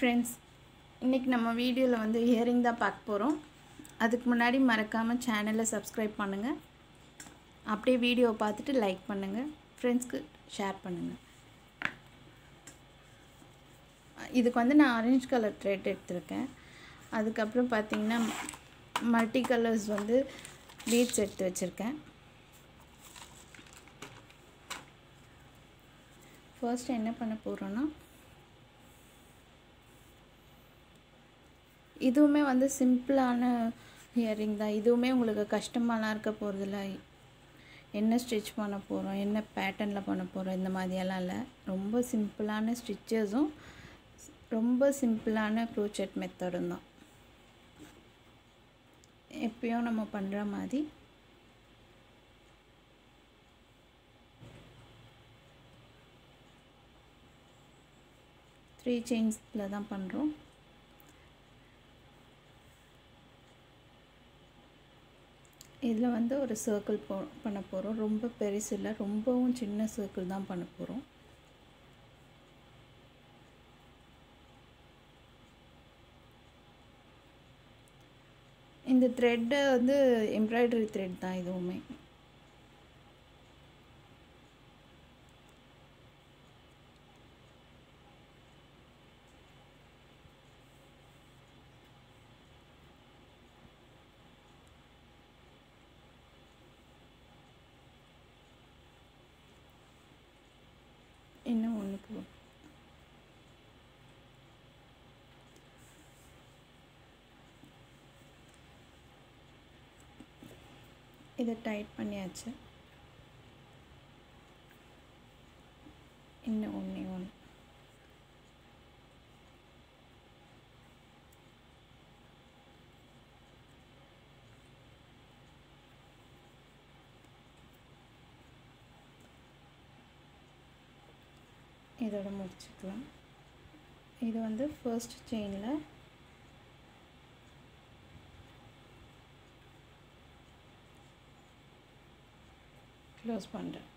friends இன்றைக்கி நம்ம வீடியோவில் வந்து இயரிங் தான் பார்க்க போகிறோம் அதுக்கு முன்னாடி மறக்காமல் சேனலை சப்ஸ்கிரைப் பண்ணுங்கள் அப்படியே வீடியோவை பார்த்துட்டு லைக் பண்ணுங்கள் ஃப்ரெண்ட்ஸ்க்கு ஷேர் பண்ணுங்கள் இதுக்கு வந்து நான் ஆரஞ்சு கலர் த்ரெட் எடுத்திருக்கேன் அதுக்கப்புறம் பார்த்தீங்கன்னா மல்டி கலர்ஸ் வந்து பீட்ஸ் எடுத்து வச்சுருக்கேன் ஃபர்ஸ்ட் என்ன பண்ண போகிறோன்னா இதுவுமே வந்து சிம்பிளான இயரிங் தான் இதுவுமே உங்களுக்கு கஷ்டமாலாம் இருக்க போகிறதில்ல என்ன ஸ்டிச் பண்ண போகிறோம் என்ன பேட்டர்னில் பண்ண போகிறோம் இந்த மாதிரியெல்லாம் இல்லை ரொம்ப சிம்பிளான ஸ்டிச்சஸும் ரொம்ப சிம்பிளான க்ரோச்செட் மெத்தடும் தான் எப்பயும் நம்ம பண்ணுற மாதிரி த்ரீ செயின்ஸில் தான் பண்ணுறோம் இதில் வந்து ஒரு சர்க்கிள் போ பண்ண போகிறோம் ரொம்ப பெருசு இல்லை ரொம்பவும் சின்ன சர்க்கிள் தான் பண்ண போகிறோம் இந்த த்ரெட்டு வந்து எம்ப்ராய்டரி த்ரெட் தான் இதுவுமே இன்னும் ஒன்று போ இதை டைட் பண்ணியாச்சு இன்னும் ஒன்றே ஒன்று இதோட முடிச்சுக்கலாம் இது வந்து ஃபர்ஸ்ட் செயினில் க்ளோஸ் பண்ணுறேன்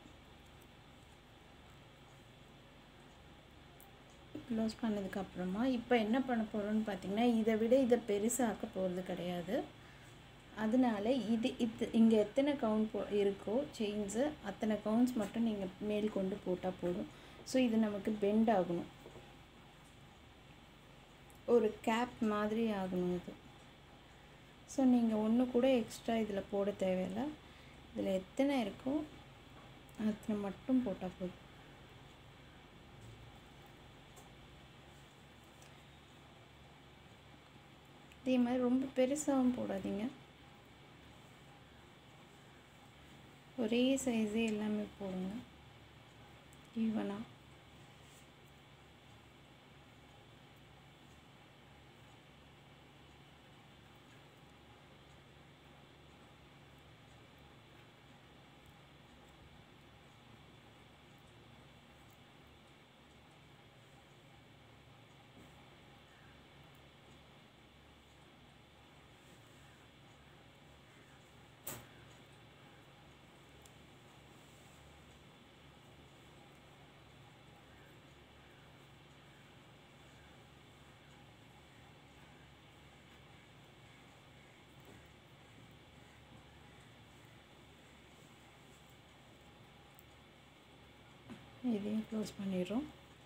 க்ளோஸ் பண்ணதுக்கப்புறமா இப்போ என்ன பண்ண போகிறோன்னு பார்த்தீங்கன்னா இதை விட இதை பெருசாக்க போகிறது கிடையாது அதனால இது இது இங்கே எத்தனை கவுண்ட் போ இருக்கோ செயின்ஸு அத்தனை கவுண்ட்ஸ் மட்டும் நீங்கள் மேல் கொண்டு போட்டால் போதும் ஸோ இது நமக்கு பெண்ட் ஆகணும் ஒரு கேப் மாதிரி ஆகணும் இது ஸோ நீங்கள் ஒன்று கூட எக்ஸ்ட்ரா இதில் போட தேவையில்லை இதில் எத்தனை இருக்கோ அத்தனை மட்டும் போட்டால் போதும் இதே மாதிரி ரொம்ப பெருசாகவும் போடாதீங்க ஒரே சைஸே எல்லாமே போடுங்க ஈவனாக இதையும் க்ளோஸ் பண்ணிடுறோம்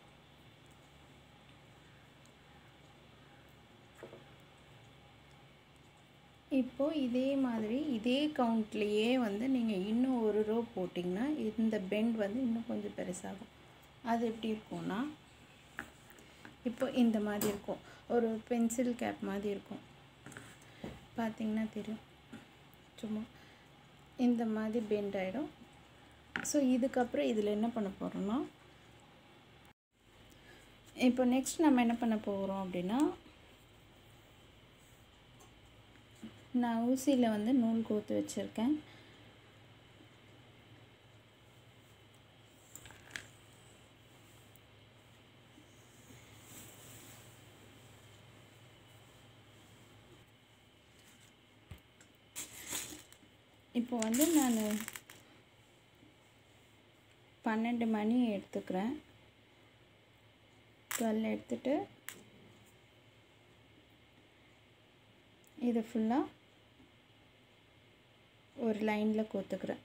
இப்போது இதே மாதிரி இதே கவுண்ட்லேயே வந்து நீங்கள் இன்னும் ஒரு ரோ போட்டிங்கன்னா இந்த பெண்ட் வந்து இன்னும் கொஞ்சம் பெருசாகும் அது எப்படி இருக்கும்னா இப்போ இந்த மாதிரி இருக்கும் ஒரு பென்சில் கேப் மாதிரி இருக்கும் பார்த்திங்கன்னா தெரியும் சும்மா இந்த மாதிரி பெண்ட் ஆகிடும் ஸோ இதுக்கப்புறம் இதில் என்ன பண்ண போகிறோம்னா இப்போ நெக்ஸ்ட் நம்ம என்ன பண்ண போகிறோம் அப்படின்னா நான் ஊசியில் வந்து நூல் கோத்து வச்சுருக்கேன் இப்போ வந்து நான் பன்னெண்டு மணி எடுத்துக்கிறேன் டுவெல் எடுத்துட்டு இதை ஃபுல்லாக ஒரு லைனில் கோத்துக்கிறேன்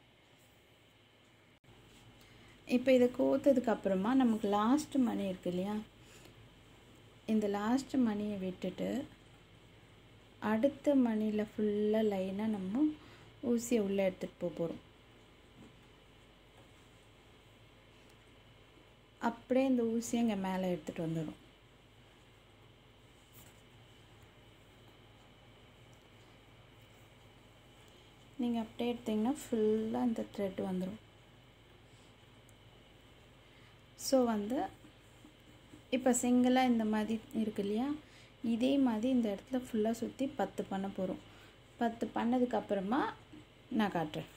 இப்போ இதை கோத்ததுக்கு அப்புறமா நமக்கு லாஸ்ட் மணி இருக்கு இல்லையா இந்த லாஸ்ட் மணியை விட்டுட்டு அடுத்த மணியில் ஃபுல்லாக லைனாக நம்ம ஊசியை உள்ளே எடுத்துகிட்டு போக போகிறோம் அப்படியே இந்த ஊசியை இங்கே மேலே எடுத்துகிட்டு வந்துடும் நீங்கள் அப்படியே எடுத்திங்கன்னா ஃபுல்லாக இந்த த்ரெட் வந்துடும் ஸோ வந்து இப்போ சிங்கிளாக இந்த மாதிரி இருக்கு இல்லையா இதே மாதிரி இந்த இடத்துல ஃபுல்லாக சுற்றி பத்து பண்ண போகிறோம் பத்து பண்ணதுக்கப்புறமா நான் காட்டுறேன்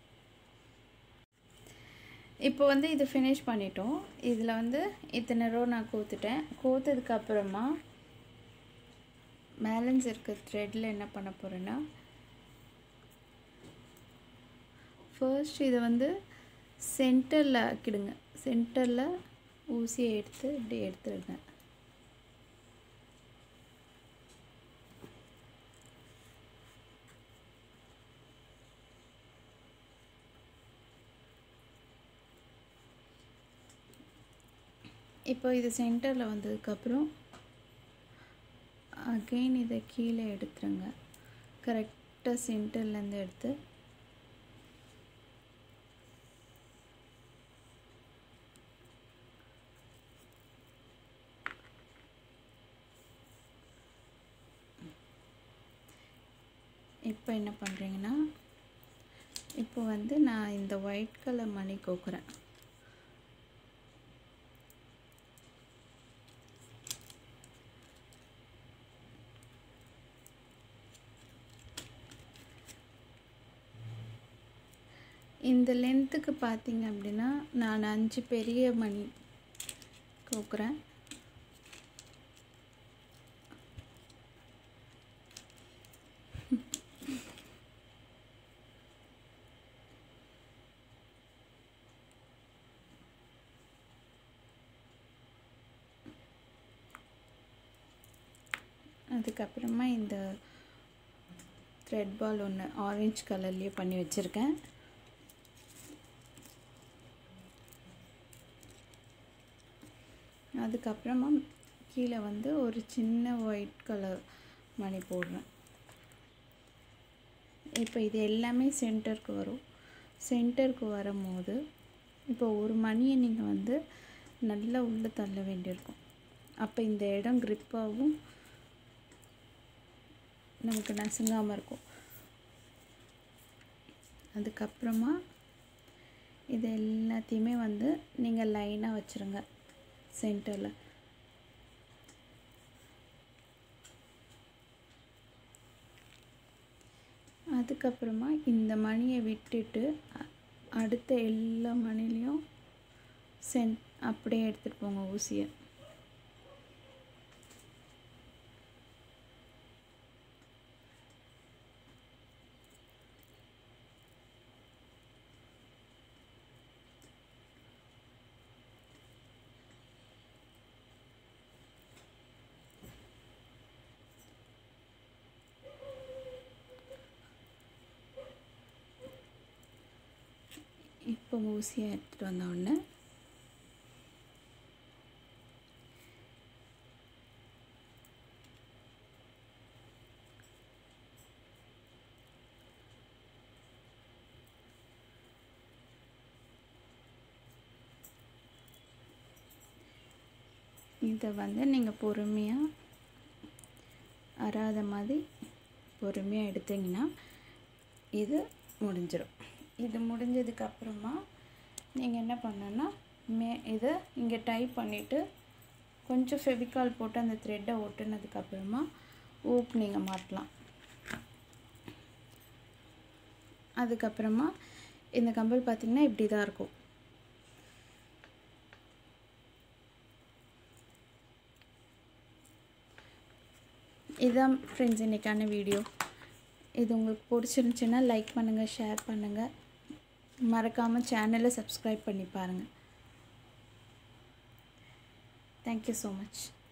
இப்போ வந்து இது ஃபினிஷ் பண்ணிட்டோம் இதில் வந்து இத்தனை ரோ நான் கோத்துட்டேன் கோத்ததுக்கப்புறமா பேலன்ஸ் இருக்க த்ரெட்டில் என்ன பண்ண போகிறேன்னா ஃபர்ஸ்ட் இதை வந்து சென்டரில் ஆக்கிடுங்க சென்டரில் ஊசியை எடுத்து இப்படி எடுத்துடுங்க இப்போ இது சென்டரில் வந்ததுக்கப்புறம் அகெயின் இதை கீழே எடுத்துருங்க கரெக்டாக சென்டர்லேருந்து எடுத்து இப்போ என்ன பண்ணுறீங்கன்னா இப்போ வந்து நான் இந்த ஒயிட் கலர் மணி கோக்குறேன் இந்த லென்த்துக்கு பார்த்தீங்க அப்படின்னா நான் அஞ்சு பெரிய மணி கோக்குறேன் அதுக்கப்புறமா இந்த த்ரெட் பால் ஒன்று ஆரஞ்சு கலர்லேயே பண்ணி வச்சுருக்கேன் அதுக்கப்புறமா கீழே வந்து ஒரு சின்ன ஒயிட் கலர் மணி போடுறேன் இப்போ இது எல்லாமே சென்டருக்கு வரும் சென்டருக்கு வரும்போது இப்போ ஒரு மணியை நீங்கள் வந்து நல்லா உள்ளே தள்ள வேண்டியிருக்கும் அப்போ இந்த இடம் க்ரிப்பாகவும் நமக்கு நசுங்காமல் இருக்கும் அதுக்கப்புறமா இது எல்லாத்தையுமே வந்து நீங்கள் லைனாக வச்சுருங்க சென்டரில் அதுக்கப்புறமா இந்த மணியை விட்டுட்டு அ- அடுத்த எல்லா மணிலையும் சென் அப்படியே எடுத்துகிட்டு போங்க ஊசியை இப்போ ஊசியை எடுத்துகிட்டு வந்த உடனே இதை வந்து நீங்கள் பொறுமையாக அறாத மாதிரி பொறுமையாக எடுத்தீங்கன்னா இது முடிஞ்சிடும் இது முடிஞ்சதுக்கப்புறமா நீங்கள் என்ன பண்ணணும்னா மே இதை இங்கே டைப் பண்ணிவிட்டு கொஞ்சம் ஃபெவிகால் போட்டு அந்த த்ரெட்டை ஒட்டுனதுக்கப்புறமா ஊப் நீங்கள் மாட்டலாம் அதுக்கப்புறமா இந்த கம்பல் பார்த்திங்கன்னா இப்படி தான் இருக்கும் இதுதான் ஃப்ரெண்ட்ஸ் இன்றைக்கான வீடியோ இது உங்களுக்கு பிடிச்சிருந்துச்சின்னா லைக் பண்ணுங்கள் ஷேர் பண்ணுங்கள் மறக்காமல் சேனலை சப்ஸ்கிரைப் பண்ணி பாருங்கள் தேங்க்யூ ஸோ மச்